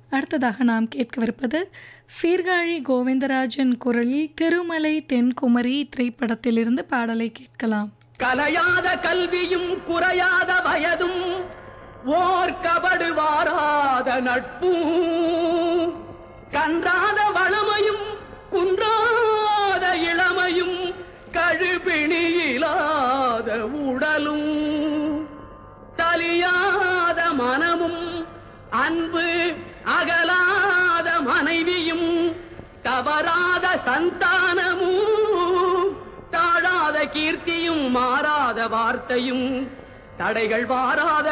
அடுத்ததாக நாம் கேட்கவிருப்பது சீர்காழி கோவிந்தராஜன் குரலில் திருமலை தென்குமரி திரைப்படத்திலிருந்து பாடலை கேட்கலாம் கலையாத கல்வியும் குறையாத வயதும் ஓர் கபடு வாராத நட்பும் கன்றாத வளமையும் குன்றாத இளமையும் கழுபிணியிலாத உடலும் தலியாத மனமும் அன்பு அகலாத மனைவியும் தவறாத சந்தானமும் தாழாத கீர்த்தியும் மாறாத வார்த்தையும் தடைகள் வாராத